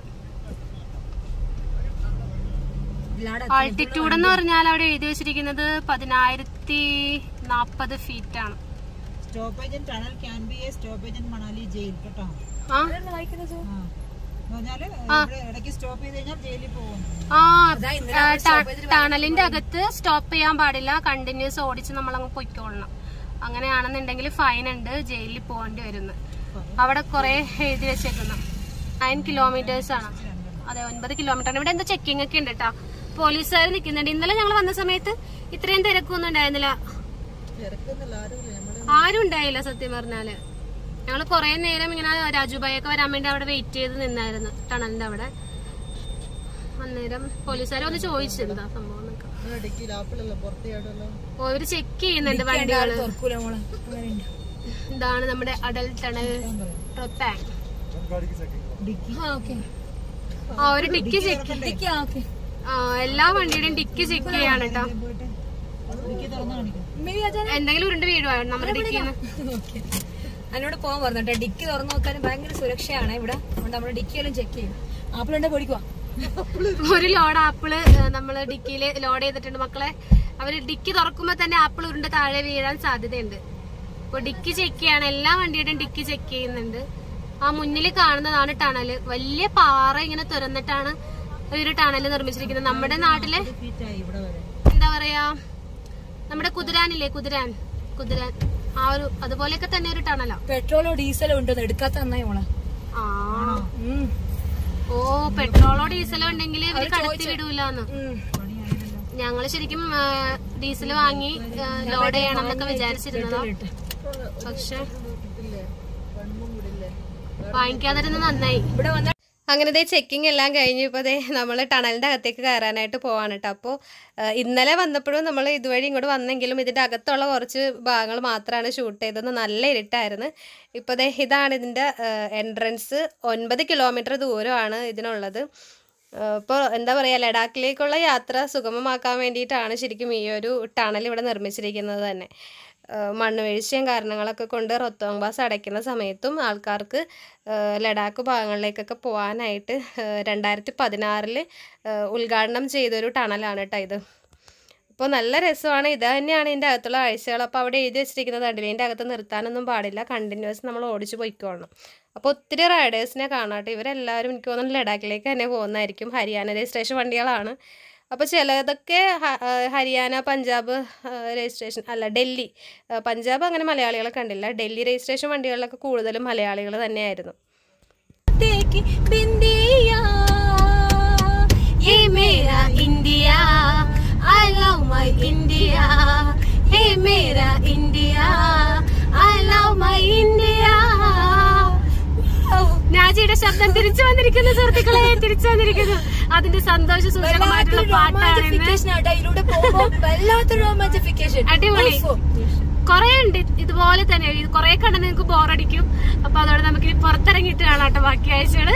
ആൾട്ടിറ്റ്യൂഡ് എന്ന് പറഞ്ഞാൽ അവിടെ എഴുതി വെച്ചിരിക്കുന്നത് പതിനായിരത്തി നാപ്പത് ഫീറ്റ് ആണ് stoppage in tunnel can be a stoppage in Manali jail കേട്ടോ ആ ആ. എന്ന് പറഞ്ഞാല് ഇവിടെ ഇടയ്ക്ക് സ്റ്റോപ്പ് ചെയ്ത് കഴിഞ്ഞാൽ ജയിലിൽ പോകും ആ ആ, ട- ടണലിന്റെ അകത്ത് സ്റ്റോപ്പ് ചെയ്യാൻ പാടില്ല കണ്ടിന്യൂസ് ഓടിച്ച് നമ്മൾ അങ്ങ് പൊയ്ക്കൊള്ളണം അങ്ങനെയാണെന്നുണ്ടെങ്കിൽ ഫൈൻ ഉണ്ട് ജയിലിൽ പോകേണ്ടി വരുന്നു അവിടെ കുറെ എഴുതി വെച്ചേക്കുന്ന നയൻ കിലോമീറ്റേഴ്സ് ആണ് അതെ ഒൻപത് കിലോമീറ്റർ ആണ് ഇവിടെ എന്തോ ചെക്കിംഗ് ഒക്കെ ഉണ്ട് കേട്ടോ പോലീസുകാർ നിൽക്കുന്നുണ്ട് ഇന്നലെ ഞങ്ങൾ വന്ന സമയത്ത് ഇത്രയും തിരക്കൊന്നും ഉണ്ടായിരുന്നില്ല തിരക്കുന്നില്ല ആരുമില്ല നമ്മള് ആരും ഉണ്ടായില്ല സത്യം പറഞ്ഞാല് ഞങ്ങൾ കുറെ നേരം ഇങ്ങനെ രാജുബായി ഒക്കെ വരാൻ വേണ്ടി അവിടെ വെയിറ്റ് ചെയ്ത് നിന്നായിരുന്നു ടണലിന്റെ അവിടെ അന്നേരം പോലീസുകാർ ഒന്ന് ചോദിച്ചു എന്താ സംഭവം എന്നൊക്കെ ഇവിടെ ഡിക്കിയിൽ ആപ്പിളല്ലോ പുറത്ത് ചാടുമല്ലോ അവര് ചെക്ക് ചെയ്യുന്നുണ്ട് വണ്ടികള് തുറക്കൂല മോളെ അങ്ങനെയുണ്ട് ഇതാണ് നമ്മുടെ അഡൽ ടണൽ റൊത്താങ് ഡിക്കി ആ ഓക്കെ ആ ഒരു ടിക്ക് ചെക്ക് ആ ഓക്കെ ആ എല്ലാ വണ്ടിയുടെയും ടിക്ക് ചെക്ക് ചെയ്യാണ് കേട്ടോ പോയിട്ട് ഡിക്കി തുറന്നു കാണിക്കും മേബി അച്ഛൻ എന്തെങ്കിലും ഉരുണ്ട് വീഴുവാ നമ്മുടെ ഡിക്കിന്ന് ഓക്കെ എന്നോട് പോകാൻ പറഞ്ഞു കേട്ടോ ഡിക്കി തുറന്നു നോക്കാനും ഭയങ്കര സുരക്ഷയാണ് ഇവിടെ അതുകൊണ്ട് നമ്മുടെ ഡിക്കിയെല്ലാം ചെക്ക് ചെയ്യും ആപ്പിളുണ്ടെ പൊടിക്കുവാ ഒരു ലോഡ് ആപ്പിള് നമ്മള് ഡിക്കിയില് ലോഡ് ചെയ്തിട്ടുണ്ട് മക്കളെ അവര് ഡിക്കി തുറക്കുമ്പോ തന്നെ ആപ്പിൾ ഉരുണ്ട് താഴെ വീഴാൻ സാധ്യതയുണ്ട് അപ്പൊ ഡിക്കി ചെക്ക് ചെയ്യാണ് എല്ലാ വണ്ടിയുടെയും ഡിക്കി ചെക്ക് ചെയ്യുന്നുണ്ട് ആ മുന്നിൽ കാണുന്നതാണ് ടണല് വലിയ പാറ ഇങ്ങനെ തുറന്നിട്ടാണ് ഈ ഒരു ടണല് നിർമ്മിച്ചിരിക്കുന്നത് നമ്മുടെ നാട്ടിലെ എന്താ പറയാ നമ്മുടെ കുതിരാനില്ലേ കുതിരാൻ കുതിരാൻ ആ ഒരു അതുപോലെയൊക്കെ തന്നെ ഒരു ടണലാ പെട്രോളോ ഡീസലോ ഉണ്ടോ എടുക്കാത്ത നന്നായി മോളെ ആ ഓ പെട്രോളോ ഡീസലോ ഉണ്ടെങ്കിൽ ഇവര് കടത്തി വിടൂലെന്ന് ഞങ്ങള് ശരിക്കും ഡീസൽ വാങ്ങി ലോഡ് ചെയ്യണം എന്നൊക്കെ വിചാരിച്ചിരുന്നതാ പക്ഷെ വാങ്ങിക്കാതിരുന്ന നന്നായി ഇവിടെ വന്ന അങ്ങനെ ദേ ചെക്കിംഗ് എല്ലാം കഴിഞ്ഞു ഇപ്പോൾ ദേ നമ്മൾ ടണലിൻ്റെ അകത്തേക്ക് കയറാനായിട്ട് പോവാണ് കേട്ടോ അപ്പോൾ ഇന്നലെ വന്നപ്പോഴും നമ്മൾ ഇതുവഴി ഇങ്ങോട്ട് വന്നെങ്കിലും ഇതിൻ്റെ അകത്തുള്ള കുറച്ച് ഭാഗങ്ങൾ മാത്രമാണ് ഷൂട്ട് ചെയ്തത് നല്ല ഇരുട്ടായിരുന്നു ഇപ്പോൾ ദേ ഇതാണ് ഇതിൻ്റെ എൻട്രൻസ് ഒൻപത് കിലോമീറ്റർ ദൂരമാണ് ഇതിനുള്ളത് ഇപ്പോൾ എന്താ പറയുക ലഡാക്കിലേക്കുള്ള യാത്ര സുഗമമാക്കാൻ വേണ്ടിയിട്ടാണ് ശരിക്കും ഈ ഒരു ടണൽ ഇവിടെ നിർമ്മിച്ചിരിക്കുന്നത് തന്നെ ഏഹ് മണ്ണ് വീഴ്ചയും കാരണങ്ങളൊക്കെ കൊണ്ട് റൊത്തോങ് പാസ് അടയ്ക്കുന്ന സമയത്തും ആൾക്കാർക്ക് ഏഹ് ലഡാക്ക് ഭാഗങ്ങളിലേക്കൊക്കെ പോകാനായിട്ട് ഏഹ് രണ്ടായിരത്തി പതിനാറിൽ ഉദ്ഘാടനം ചെയ്തൊരു ടണലാണ് കേട്ടോ ഇത് അപ്പോൾ നല്ല രസമാണ് ഇത് തന്നെയാണ് ഇതിൻ്റെ അകത്തുള്ള കാഴ്ചകൾ അപ്പോൾ അവിടെ എഴുതി വെച്ചിരിക്കുന്നത് കണ്ടില്ലേ ഇതിൻ്റെ അകത്ത് നിർത്താനൊന്നും പാടില്ല കണ്ടിന്യൂസ് നമ്മൾ ഓടിച്ച് പോയിക്കോളണം അപ്പോൾ ഒത്തിരി റൈഡേഴ്സിനെ കാണാട്ടെ ഇവരെല്ലാവരും എനിക്ക് തോന്നുന്നു ലഡാക്കിലേക്ക് തന്നെ പോകുന്നതായിരിക്കും ഹരിയാന രജിസ്ട്രേഷൻ വണ്ടികളാണ് അപ്പോൾ ചിലതൊക്കെ ഹ- ആ, ഹരിയാന പഞ്ചാബ് ആ, രജിസ്ട്രേഷൻ അല്ല ഡൽഹി ആ, പഞ്ചാബ് അങ്ങനെ മലയാളികളെ കണ്ടില്ല ഡൽഹി രജിസ്ട്രേഷൻ വണ്ടികളിലൊക്കെ കൂടുതലും മലയാളികൾ തന്നെയായിരുന്നു देखी बिंदिया ये मेरा India I love my India हे मेरा India I love my India രാജിയുടെ ശബ്ദം തിരിച്ചു വന്നിരിക്കുന്നു സുഹൃത്തുക്കളെ തിരിച്ചു വന്നിരിക്കുന്നു അതിന്റെ സന്തോഷ സൂചകമായിട്ടുള്ള പാട്ടാണ് ഇന്ന് റൊമാൻറ്റിഫിക്കേഷൻ ആട്ടോ ഇതിലൂടെ പോകുമ്പോ വല്ലാത്ത റൊമാൻറ്റിഫിക്കേഷൻ അടിപൊളി കൊറേ ഉണ്ട് ഇതുപോലെ തന്നെ ഇത് കൊറേ കണ്ട് നിങ്ങൾക്ക് ബോറടിക്കും അപ്പൊ അതോടെ നമുക്ക് ഇനി പുറത്തിറങ്ങിയിട്ട് കാണാട്ടോ ബാക്കി ആഴ്ചകള്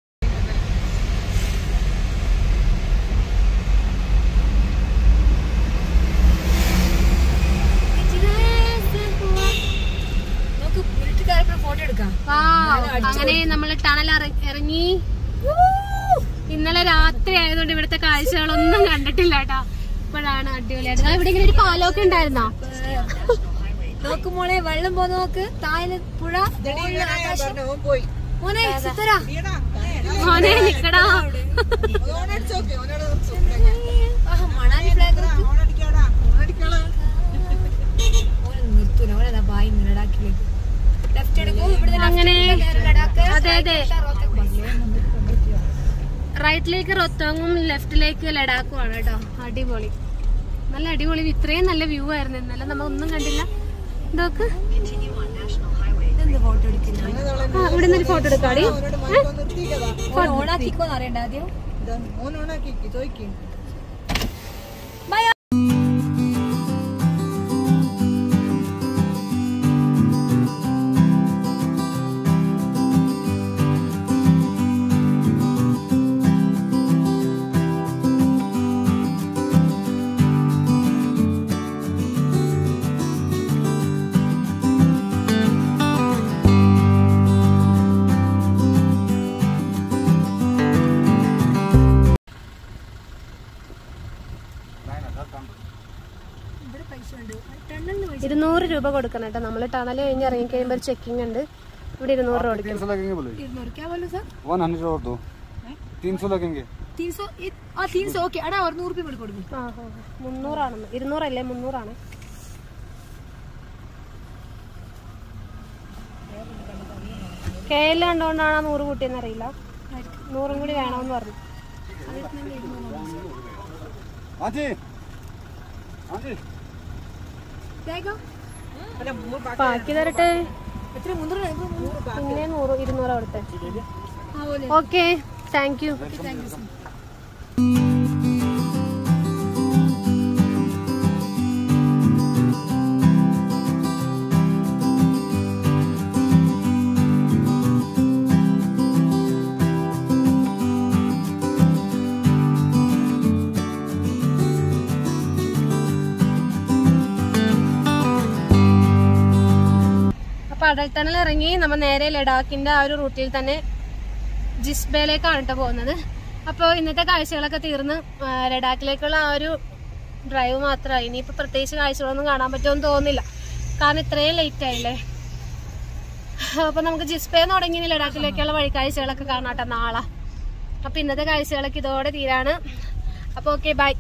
നമുക്ക് വീട്ടുകാരെ ഫോട്ടോ എടുക്കാം അങ്ങനെ നമ്മൾ ടണൽ ഇറങ്ങി ഇന്നലെ രാത്രി ആയതുകൊണ്ട് ഇവിടുത്തെ കാഴ്ചകളൊന്നും കണ്ടിട്ടില്ല കേട്ടോ ഇപ്പോഴാണ് അടിപൊളിയായിട്ട് ദാ ഇവിടെ ഇങ്ങനെ ഒരു പാലമൊക്കെ ഉണ്ടായിരുന്നോ നോക്ക് മോളെ വെള്ളം പോ നോക്ക് താഴെ പുഴ മോളില് ആകാശം. ഓൻ പോയി മോനെ സുത്തര ഈടാ മോനെ നിക്കടാ ഓണടിച്ചോക്കെ ഓനോട് നിർത്തും ആഹ്, മണാലി ഫ്ലാഗ് നോക്ക് ഓണടിക്കാടാ ഓണടിക്കാളാ ഓനെ നിർത്തൂല ഓനെ ബായി ലഡാക്കിലേക്ക് ലെഫ്റ്റ് എടുക്കൂ ഇവിടെ അങ്ങനെ ലഡാക്ക് അതെ അതെ റോത്തക്ക് ബസ്. റൈറ്റിലേക്ക് റൊത്തോങ്ങും ലെഫ്റ്റിലേക്ക് ലഡാക്കുമാണ് കേട്ടോ അടിപൊളി നല്ല അടിപൊളി ഇത്രയും നല്ല വ്യൂ ആയിരുന്നു ഇന്നലെ നമ്മൾ ഒന്നും കണ്ടില്ല ഇതൊക്കെ ഇതെന്ത് ഫോട്ടോ എടുക്കുന്നത് ആ ഇവിടെ നിന്ന് ഒരു ഫോട്ടോ എടുക്കാടി ഓനോട് മൈക്കോ നിർത്തിക്കതാ ഓൻ ഓണാക്കിക്കോന്ന് അറിയണ്ട ആദ്യം ഇതാ ഓൻ ഓണാക്കി ചോദിക്കും ഇരുന്നൂറ് രൂപ കൊടുക്കണം കേട്ടോ നമ്മൾ ടണൽ കഴിഞ്ഞ് ഇറങ്ങി കഴിയുമ്പോൾ ഒരു ചെക്കിംഗ് ഉണ്ട് ഇവിടെ ഇരുന്നൂറ് രൂപ കൊടുക്കണം तीन सौ लगेंगे बोले ഇരുന്നൂറ് ക്യാ बोलो सर वन हंड्रेड और दो तीन सौ लगेंगे तीन सौ ആ तीन सौ ഓക്കെ അടാ ഒരു നൂറ് രൂപ കൂടി കൊടുക്കും ആ ആ, ആ. മുന്നൂറാണെന്ന് ഇരുന്നൂറല്ലേ മുന്നൂറാണ് കെ എൽ കണ്ടുകൊണ്ടാണ് ആ നൂറ് കൂട്ടിയെന്ന് അറിയില്ല നൂറും കൂടി വേണമെന്ന് പറഞ്ഞു हाँ जी हाँ जी വേഗം ബാക്കി തരട്ടെ എത്ര മുന്നൂറ് രൂപ? പിന്നെ നൂറ് ഇരുന്നൂറ് കൊടുത്തെ ആ പോലെ okay thank you thank you sir അപ്പൊ അടൽത്തണൽ ഇറങ്ങി നമ്മൾ നേരെ ലഡാക്കിന്റെ ആ ഒരു റൂട്ടിൽ തന്നെ ജിസ്ബയിലേക്കാണ് കേട്ടോ പോകുന്നത് അപ്പോൾ ഇന്നത്തെ കാഴ്ചകളൊക്കെ തീർന്ന് ആ, ലഡാക്കിലേക്കുള്ള ആ ഒരു ഡ്രൈവ് മാത്രമായി ഇനിയിപ്പോൾ പ്രത്യേകിച്ച് കാഴ്ചകളൊന്നും കാണാൻ പറ്റുമെന്ന് തോന്നുന്നില്ല കാരണം ഇത്രയും ലേറ്റ് ആയില്ലേ അപ്പൊ നമുക്ക് ജിസ്പേ തുടങ്ങി ലഡാക്കിലേക്കുള്ള വഴിക്കാഴ്ചകളൊക്കെ കാണാട്ടെ നാളെ അപ്പൊ ഇന്നത്തെ കാഴ്ചകളൊക്കെ ഇതോടെ തീരാണ് അപ്പൊ ഓക്കെ ബൈ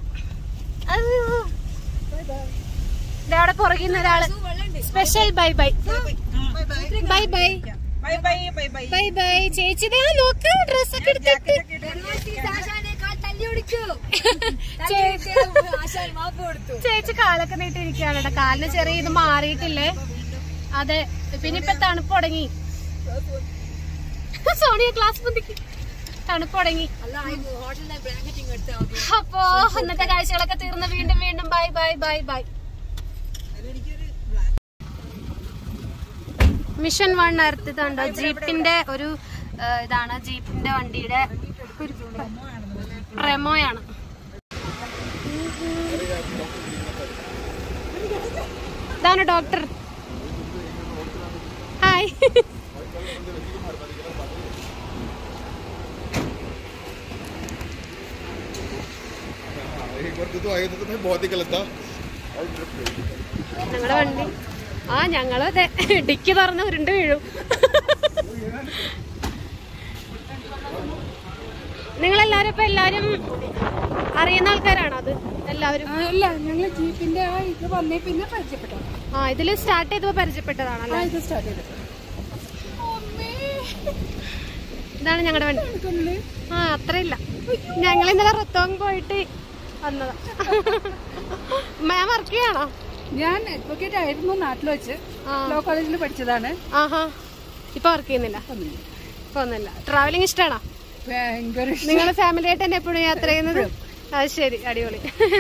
അവിടെ പുറകിൽ നിന്ന് ഒരാള് special bye bye bye bye bye bye bye bye bye bye ചേച്ചി ദേ നോക്ക് ഡ്രസ്സൊക്കെ എടുത്തിട്ട് ചേച്ചി കാലൊക്കെ നീട്ടിരിക്കുകയാണ് കേട്ടോ കാലിന് ചെറിയ ഇത് മാറിയിട്ടില്ലേ അതെ പിന്നെ ഇപ്പൊ തണുപ്പ് തുടങ്ങി സോണിയ ക്ലാസ് പൊന്തിക്ക് തണുപ്പ് തുടങ്ങി അപ്പോ ഇന്നത്തെ കാഴ്ചകളൊക്കെ തീർന്ന് വീണ്ടും വീണ്ടും bye bye bye bye mission one എടുത്തിട്ടുണ്ടോ ജീപ്പിന്റെ ഒരു ആ, ഇതാണ് ജീപ്പിന്റെ വണ്ടിയുടെ റെമോയാണ് ഇതാണ് ഡോക്ടർ ഹായ് बहुत ही गलत था ഞങ്ങളുടെ വണ്ടി ആ ഞങ്ങളും അതെ ഡിക്കി തുറന്ന് ഉരുണ്ട് വീഴും നിങ്ങളെല്ലാരും ഇപ്പൊ എല്ലാരും അറിയുന്ന ആൾക്കാരാണോ അത് എല്ലാവരും അല്ല ഞങ്ങൾ ജീപ്പിന്റെ ആ ഇത് വന്നേ പിന്നെ പരിചയപ്പെട്ടു ആ ഇതില് സ്റ്റാർട്ട് ചെയ്തപ്പോ പരിചയപ്പെട്ടതാണല്ലോ ഇത് സ്റ്റാർട്ട് ചെയ്തത് ഇതാണ് ഞങ്ങളുടെ വണ്ടി ആ അത്രയില്ല ഞങ്ങൾ ഇന്നലെ റത്തോങ് പോയിട്ട് വന്നതാ മാം വർക്ക് ചെയ്യാണോ ഞാൻ അഡ്വക്കേറ്റ് ആയിരുന്നു നാട്ടിൽ വെച്ച് ആ. ലോ കോളേജിൽ പഠിച്ചതാണ് ആഹാ ഇപ്പൊ വർക്ക് ചെയ്യുന്നില്ല ഇപ്പൊ ഒന്നുമില്ല ട്രാവലിംഗ് ഇഷ്ടമാണോ ഭയങ്കര ഇഷ്ടം. നിങ്ങൾ ഫാമിലി ആയിട്ട് തന്നെ എപ്പോഴും യാത്ര ചെയ്യുന്നത് അത് ശരി അടിപൊളി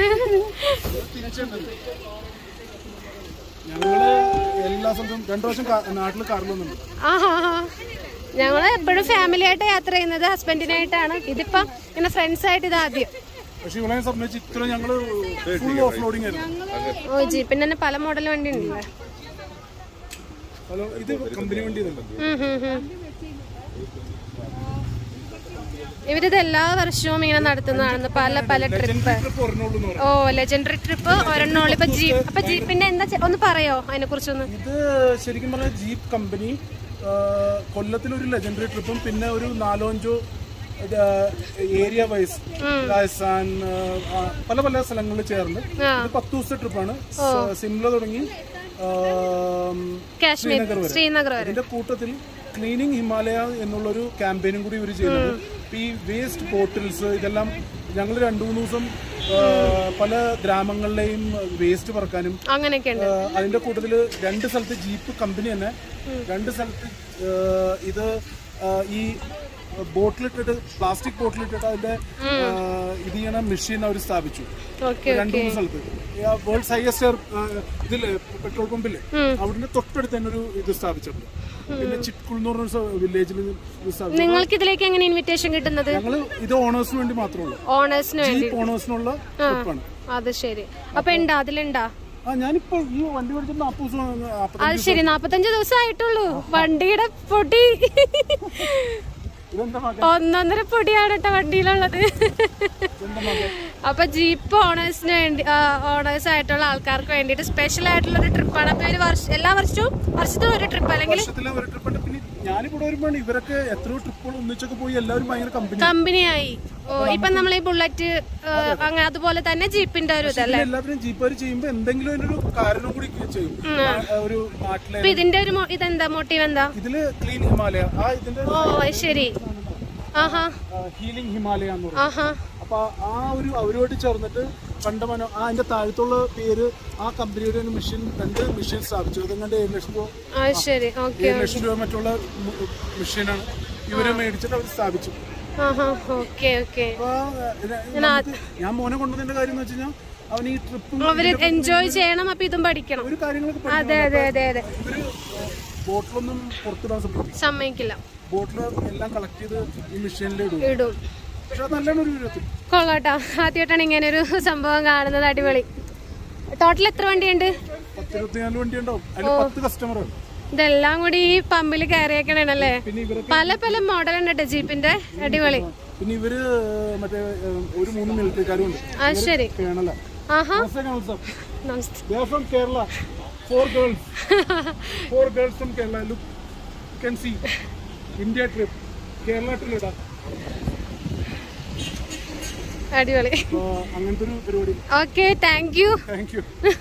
ഞങ്ങള് എല്ലാ സ്ഥലത്തും രണ്ടു വർഷം നാട്ടിൽ കാറിൽ വന്നിട്ടുണ്ട് ആഹാ ഞങ്ങള് എപ്പോഴും ഫാമിലി ആയിട്ട് യാത്ര ചെയ്യുന്നത് ഹസ്ബൻഡിനായിട്ടാണ് ഇതിപ്പോ ഇങ്ങനെ ഫ്രണ്ട്സ് ആയിട്ട് ഇത് ആദ്യം പക്ഷെ ഇവളെ സംബന്ധിച്ച് ഇത്ര ഞങ്ങള് ഫുൾ ഓഫ് ലോഡിങ് ആയിരുന്നു ഓ ജീപ്പിന്റെ തന്നെ പല മോഡൽ വണ്ടി ഉണ്ടല്ലേ ഹലോ ഇത് കമ്പനി വണ്ടി ഇതല്ല ഉം ഹും ഹും. ഇവരിത് എല്ലാ വർഷവും ഇങ്ങനെ നടത്തുന്നതാണ് പല പല ട്രിപ്പ് ട്രിപ്പ് ഒരെണ്ണുള്ളൂ എന്ന് ഓ ലെജൻഡറി ട്രിപ്പ് ഒരെണ്ണോളി ഇപ്പൊ ജീപ്പ് അപ്പൊ ജീപ്പിന്റെ എന്താ ചെ- ഒന്ന് പറയോ അതിനെ കുറിച്ചൊന്ന് ഇത് ശരിക്കും പറഞ്ഞാൽ ജീപ്പ് കമ്പനി കൊല്ലത്തിലൊരു ലെജൻഡറി ട്രിപ്പും പിന്നെ ഒരു നാലോ അഞ്ചോ ഏരിയ വൈസ് രാജസ്ഥാൻ ആ, പല പല സ്ഥലങ്ങളിൽ ചേർന്ന് ഇത് പത്ത് ദിവസത്തെ ട്രിപ്പാണ് സിംല തുടങ്ങി ആ, കാശ്മീർ ശ്രീനഗർ വരെ ശ്രീനഗർ വരെ ഇതിന്റെ കൂട്ടത്തിൽ ക്ലീനിങ് ഹിമാലയ എന്നുള്ളൊരു ക്യാമ്പയിനും കൂടി ഇവർ ചെയ്യുന്നുണ്ട് ഇപ്പൊ ഈ വേസ്റ്റ് ബോട്ടിൽസ് ഇതെല്ലാം ഞങ്ങൾ രണ്ടു മൂന്ന് ദിവസം ആ, പല ഗ്രാമങ്ങളിലെയും വേസ്റ്റ് പറക്കാനും അങ്ങനെയൊക്കെ ഉണ്ട് ആഹ് അതിന്റെ കൂട്ടത്തില് രണ്ട് സ്ഥലത്ത് ജീപ്പ് കമ്പനി തന്നെ രണ്ട് സ്ഥലത്ത് ആഹ് ഇത് ആഹ് ഈ ബോട്ടിലിട്ടിട്ട് പ്ലാസ്റ്റിക് ബോട്ടിലിട്ടിട്ട് അതിന്റെ ആഹ് ഇത് ചെയ്യണ മെഷീൻ അവർ സ്ഥാപിച്ചു ഓക്കെ രണ്ടു മൂന്ന് സ്ഥലത്ത് വേൾഡ്സ് ഹയസ്റ്റ് ഇതില് പെട്രോൾ പമ്പില് അവിടുന്ന് തൊട്ടടുത്ത് തന്നെ ഒരു ഇത് സ്ഥാപിച്ചിട്ടുണ്ട് പിന്നെ ചിറ്റ്കുൾ എന്ന് പറഞ്ഞ വില്ലേജിൽ സ്ഥാപിച്ചു നിങ്ങൾക്ക് ഇതിലേക്ക് എങ്ങനെ ഇൻവിറ്റേഷൻ കിട്ടുന്നത് ഞങ്ങള് ഇത് ഓണേഴ്സിന് വേണ്ടി മാത്രമേ ഉള്ളൂ ഓണേഴ്സിന് വേണ്ടി ജീപ്പ് ഓണേഴ്സിനുള്ള ട്രിപ്പാണ് അത് ശരി അപ്പൊ ഉണ്ടാ അതിലുണ്ടാ ആ ഞാനിപ്പോ ഈ വണ്ടി മേടിച്ചിട്ട് നാപ്പത് ദിവസം നാപ്പത്തഞ്ച് അത് ശരി നാപ്പത്തഞ്ച് ദിവസം ആയിട്ടുള്ളൂ വണ്ടിയുടെ പൊടി ഇതെന്താ മകൻ ഒന്നൊന്നര പൊടിയാണ് കേട്ടോ വണ്ടിയിലുള്ളത് ഇതെന്താ മകൻ അപ്പൊ ജീപ്പ് ഓണേഴ്സിന് വേണ്ടി ഓണേഴ്സ് ആയിട്ടുള്ള ആൾക്കാർക്ക് വേണ്ടിയിട്ട് സ്പെഷ്യൽ ആയിട്ടുള്ള ഒരു ട്രിപ്പാണ് അപ്പൊ ഒരു വർഷം എല്ലാ വർഷവും വർഷത്തിൽ ഒരു ട്രിപ്പ് അല്ലെങ്കിൽ വർഷത്തിലെ ഒരു ട്രിപ്പ് ഉണ്ട് പിന്നെ ഞാനിവിടെ വരുമ്പോൾ ഇവരൊക്കെ എത്രയോ ട്രിപ്പുകൾ ഒന്നിച്ചൊക്കെ പോയി എല്ലാവരും ഭയങ്കര കമ്പനി കമ്പനിയായി ഓ ഇപ്പൊ നമ്മൾ ഈ ബുള്ളറ്റ് അങ്ങനെ അതുപോലെ തന്നെ ജീപ്പിന്റെ ഒരു ഇതല്ലേ എല്ലാവരും ജീപ്പുകാർ ചെയ്യുമ്പോൾ എന്തെങ്കിലും അതിനൊരു കാരണം കൂടി ചെയ്യും ആ, ഒരു നാട്ടിലെ അപ്പൊ ഇതിന്റെ ഒരു മോ- ഇതെന്താ മോട്ടീവ് എന്താ ഇതില് ക്ലീൻ ഹിമാലയ ആ ഇതിന്റെ ഓ അത് ശരി ആഹാ ഹീലിംഗ് ഹിമാലയ എന്ന് പറയും ആഹാ അപ്പൊ ആ ഒരു അവരുമായിട്ട് ചേർന്നിട്ട് കണ്ടമാനം ആ അതിന്റെ താഴത്തുള്ള പേര് ആ കമ്പനിയുടെ ഒരു മെഷീൻ രണ്ട് മെഷീൻ സ്ഥാപിച്ചു അതങ്ങണ്ട് ഏഴ് ലക്ഷം രൂപ അത് ശരി ഓക്കെ ഏഴ് ലക്ഷം രൂപ മറ്റുള്ള മെഷീനാണ് ഇവരെ മേടിച്ചിട്ട് അവർ സ്ഥാപിച്ചു ആഹാ ഓക്കെ ഓക്കെ അപ്പൊ, ഇത് നമുക്ക് ഞാൻ മോനെ കൊണ്ടുവന്നതിന്റെ കാര്യം എന്ന് വെച്ച് കഴിഞ്ഞാൽ അവൻ ഈ ട്രിപ്പും അവര് എൻജോയ് ചെയ്യണം അപ്പൊ ഇതും പഠിക്കണം ഒരു കാര്യങ്ങളൊക്കെ അതെ അതെ അതെ അതെ ഇവര് ബോട്ടിലൊന്നും പുറത്തിടാൻ സമ്മതിക്കും സമ്മതിക്കില്ല ബോട്ടിൽ എല്ലാം കളക്ട് ചെയ്ത് ഈ മെഷീനിൽ ഇടും ഇടും പക്ഷെ അത് നല്ലതാണ് ഒരു വിധത്തിൽ കൊള്ളാട്ടോ ആദ്യമായിട്ടാണ് ഇങ്ങനെ ഒരു സംഭവം കാണുന്നത് അടിപൊളി ടോട്ടൽ എത്ര വണ്ടിയുണ്ട് പത്തിരുപത്തിനാല് വണ്ടി ഉണ്ടാവും അതിൽ പത്ത് കസ്റ്റമർ ഇതെല്ലാം കൂടി ഈ പമ്പിൽ കയറിയേക്കണല്ലേ പിന്നെ ഇവരൊക്കെ പല പല മോഡൽ ഉണ്ട് കേട്ടോ ജീപ്പിന്റെ അടിപൊളി പിന്നെ ഇവര് മറ്റേ ഏഹ്, ഒരു മൂന്ന് മിലിറ്ററിക്കാരും ഉണ്ട് ആ ശരി കേണല ആഹാ കേരള നമസ്തേ from Kerala four girls four girls from Kerala look can see India trip Kerala to Ladakh അടിപൊളി അങ്ങനത്തെ ഒരു പരിപാടി okay thank you thank U